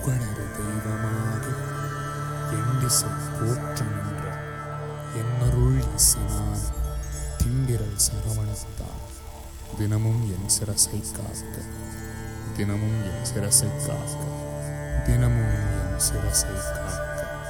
புகழறு தெய்வமாகி எண்டிசை போற்ற நின்ற என்னருள் ஈசனான திண்டிரல் சரவணத்தான் தினமும் என் சிரசை காக்க தினமும் என் சிரசை காக்க தினமும் என் சிரசை காக்க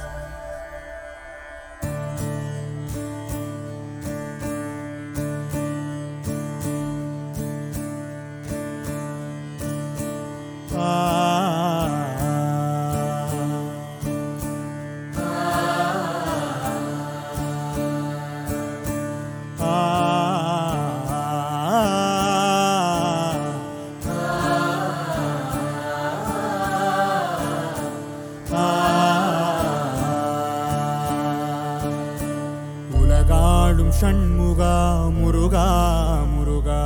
உலகாடும் ஷண்முகா முருகா முருகா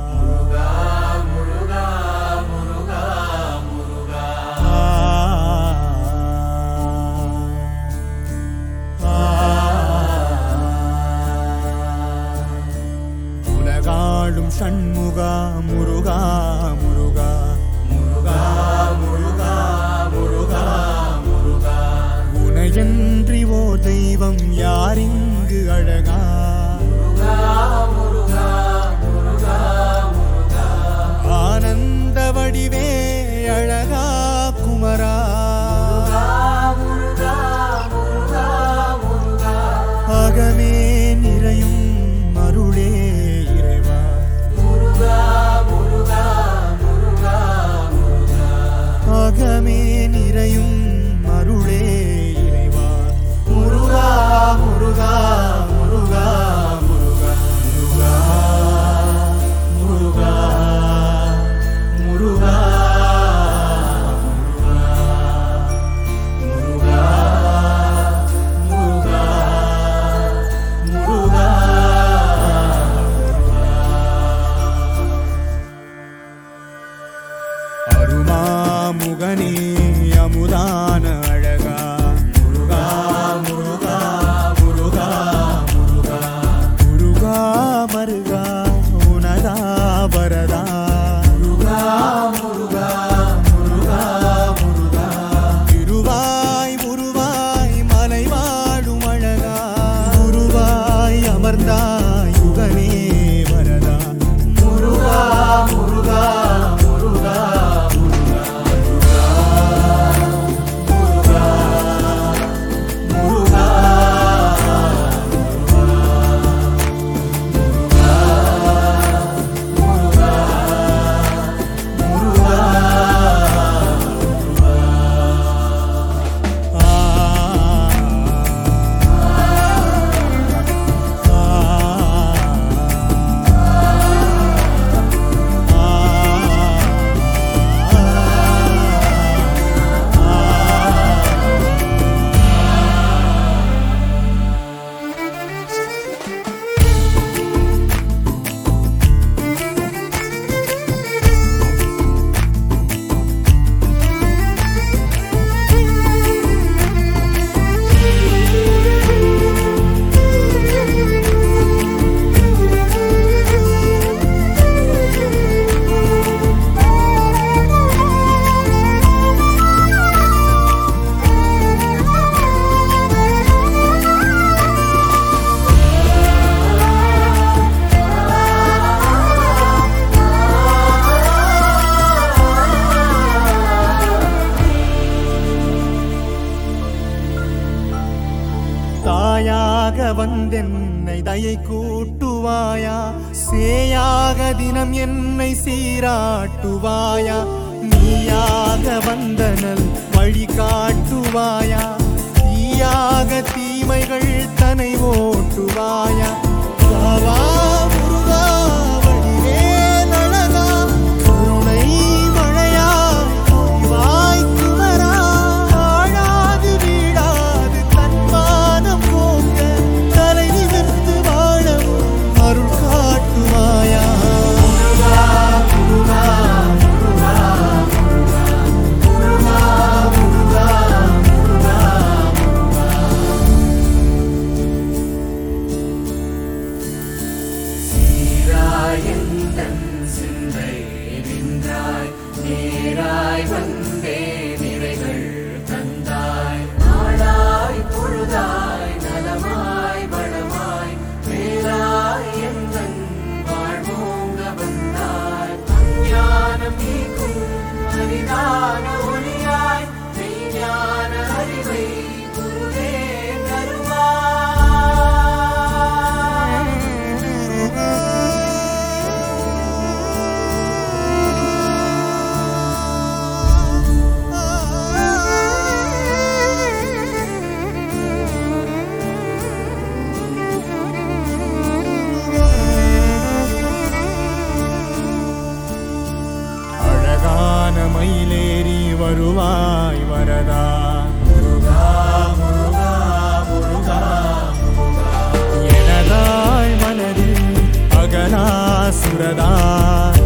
உலகாடும் ஷண்முகா முருகா முருகா முருகா முருகா முருகா முருகா உனையன்றி ஓ தெய்வம் யாரிங்கு அழகா ஆனந்த வடிவே அழகா குமரா அகமே நிறையும் அருளே இறைவா அகமே நிறையும் அருளே இறைவா முருகா முருகா முருகா முருகா முருகா முருகா முருகா முருகா முருகா முருகா அருமாமுகனே அமுதான அழகா முருகா முருகா முருகா முருகா முருகா மருகா உனதா வரதா முருகா முருகா முருகா முருகா திருவாய் உருவாய் மலை வாடும் அழகா குருவாய் அமர்ந்தாய் யுகனே வரதா முருகா முருகா முருகா முருகா தாயாக வந்தென்னை தயை கூட்டுவாயா சேயாக தினம் என்னை சீராட்டுவாயா நீயாக வந்தனல் வழி காட்டுவாயா தீயாக தீமைகள் தனை ஓட்டுவாயா வாவா முருகா, வடிவேல் அழகா, கருணை மழையாய் பொழிவாய் குமரா, வாழாது வீடாது தன்மானம் போங்க, தலை நிமிர்ந்து வாழவும் அருள் காட்டுவாயா முருகா, முருகா, முருகா, முருகா, முருகா, முருகா, முருகா, சுரதா